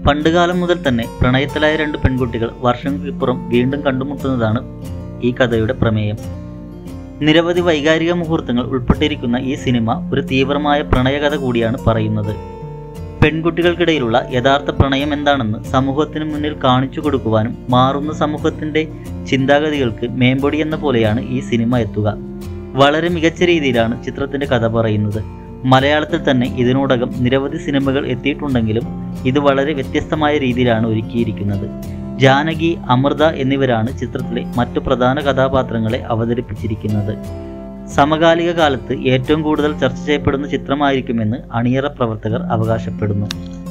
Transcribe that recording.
പണ്ടുകാലം മുതൽ തന്നെ പ്രണയത്തിലായ രണ്ട് പെൺകുട്ടികൾ വർഷങ്ങൾക്കിപ്പുറം വീണ്ടും കണ്ടുമുട്ടുന്നതാണ് ഈ കഥയുടെ പ്രമേയം നിരവധി വൈകാരിക മുഹൂർത്തങ്ങൾ ഉൾപ്പെട്ടിരിക്കുന്ന ഈ സിനിമ ഒരു തീവ്രമായ പ്രണയകഥ കൂടിയാണ് പറയുന്നത് പെൺകുട്ടികൾക്കിടയിലുള്ള യഥാർത്ഥ പ്രണയം എന്താണെന്ന് സമൂഹത്തിന് മുന്നിൽ കാണിച്ചു കൊടുക്കുവാനും മാറുന്ന സമൂഹത്തിന്റെ ചിന്താഗതികൾക്ക് മേമ്പൊടി എന്ന പോലെയാണ് ഈ സിനിമ എത്തുക വളരെ മികച്ച രീതിയിലാണ് ചിത്രത്തിന്റെ കഥ പറയുന്നത് മലയാളത്തിൽ തന്നെ ഇതിനോടകം നിരവധി സിനിമകൾ എത്തിയിട്ടുണ്ടെങ്കിലും ഇത് വളരെ വ്യത്യസ്തമായ രീതിയിലാണ് ഒരുക്കിയിരിക്കുന്നത് ജാനകി അമൃത എന്നിവരാണ് ചിത്രത്തിലെ മറ്റു പ്രധാന കഥാപാത്രങ്ങളെ അവതരിപ്പിച്ചിരിക്കുന്നത് സമകാലിക കാലത്ത് ഏറ്റവും കൂടുതൽ ചർച്ച ചെയ്യപ്പെടുന്ന ചിത്രമായിരിക്കുമെന്ന് അണിയറ പ്രവർത്തകർ അവകാശപ്പെടുന്നു